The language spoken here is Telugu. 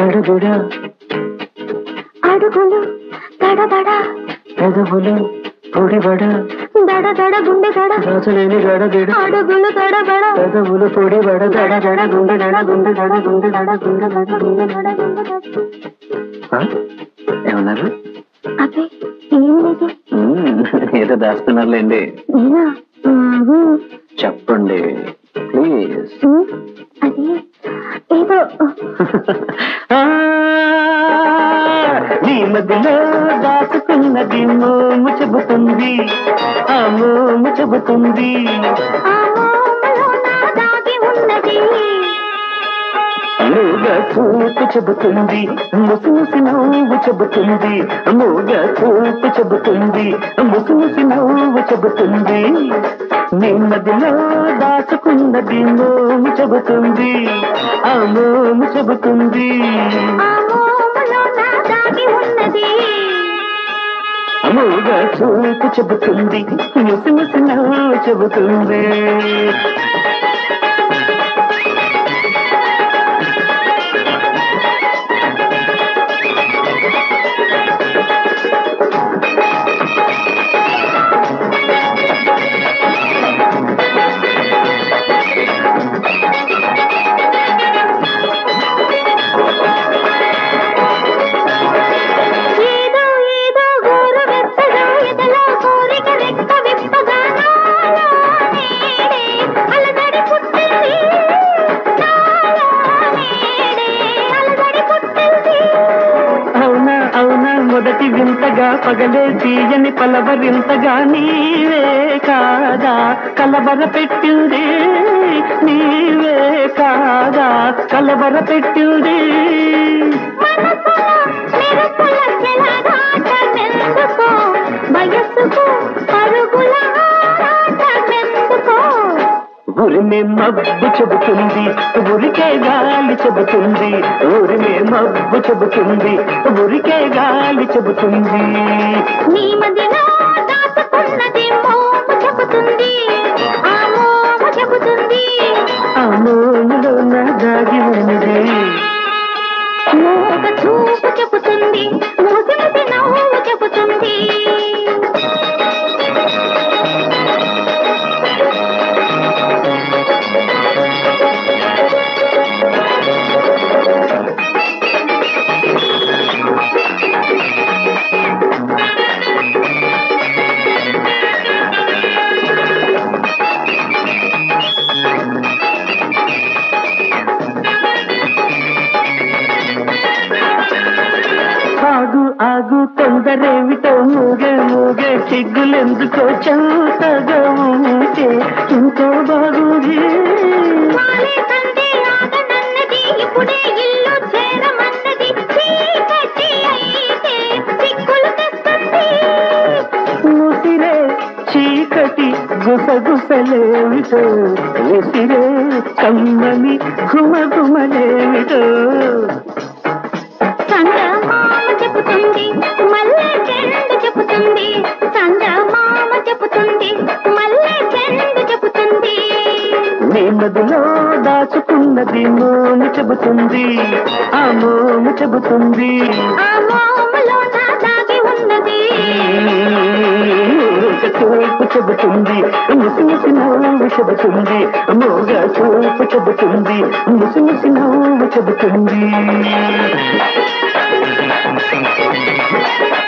గడబిడ అడుగులు దడదడ పెదవులు పొడిబడ దడ దడ గుండె దడ దాచలేని గడబిడ అడుగులు దడబడ పెదవులు పొడిబడ దడ దడ గుండె దడ గుండె దడ గుండె దడ గుండె దడ గుండె దడ గుండె దడ ఆ? ఏమన్నారు అదే ఏం లేదు మ్మ్, ఏదో దాస్తున్నారులేండి నేనా మ్మ్. చెప్పండి ప్లీజ్ మ్మ్. అది ఏదో ఆ, నీ మధ్యలో దాచుకున్నది మోము చెబుతుంది ఆ మోము చెబుతుంది ఆ మోములో నా దాగి ఉన్నది మూగ చూపు చెబుతుంది ముసి ముసి నవ్వు చెబుతుంది మూగ చూపు చెబుతుంది ముసి ముసి నవ్వు చెబుతుంది నీ మధ్యలో దాచుకున్నది మోము చెబుతుంది ఆ మోము చెబుతుంది ఆ మోములో నా దాగి ఉన్నది మూగ చూపు చెబుతుంది ముసి ముసి నవ్వు చెబుతుంది ఏదో ఏదో గోరు వెచ్చగా ఎదలో కోరిక రెక్క విప్పగా నాలో నేడే అలజడి పుట్టింది నాలో నేడే అలజడి పుట్టింది అవునా అవునా మొదటి వింతగా పగలే తీయని పలవరింతగా నీవే కాదా కలవర పెట్టింది నీవే కాదా కలవర పెట్టింది మనసులో మెరుపుల చెలగాటమెందుకో వయస్సుకు పరుగుల ఆరాటమెందుకో ఉరిమే మబ్బు చెబుతుంది ఉరికే గాలి చెబుతుంది ఉరిమే మబ్బు చెబుతుంది ఉరికే గాలి చెబుతుంది నీ మదిలో దాచుకున్నది మోము చెబుతుంది ఆ మోము చెబుతుంది ఆ మోములో నా దాగి ఉన్నది మూగ చూపు చెబుతుంది మూసి ముసి నవ్వు చెబుతుంది ఆగు ఆగు తొందరేమిటో మూగే మూగే సిగ్గులెందుకో చౌతగా ఉంటే ఎంతో బాగుంది వాలే సందే ఆగనన్నది ఇప్పుడే ఇల్లు చేరమన్నది చీకటి అయితే సిక్కులు తెస్తుంది ముసిరే చీకటి గుసగుసలేమిటో ఉసిరే కమ్మని ఘుమఘుమలేమిటో చందమామ చెబుతుంది మల్లె చెండు చెబుతుంది చందమామ చెబుతుంది మల్లె చెండు చెబుతుంది నీ మదిలో దాచుకున్నది మోము చెబుతుంది ఆ మోము చెబుతుంది ఆ మోములో నా దాగి ఉన్నది ఒక చూపు చెబుతుంది ముసి ముసి నవ్వు చెబుతుంది మోగ చూపు చెబుతుంది ముసి ముసి నవ్వు చెబుతుంది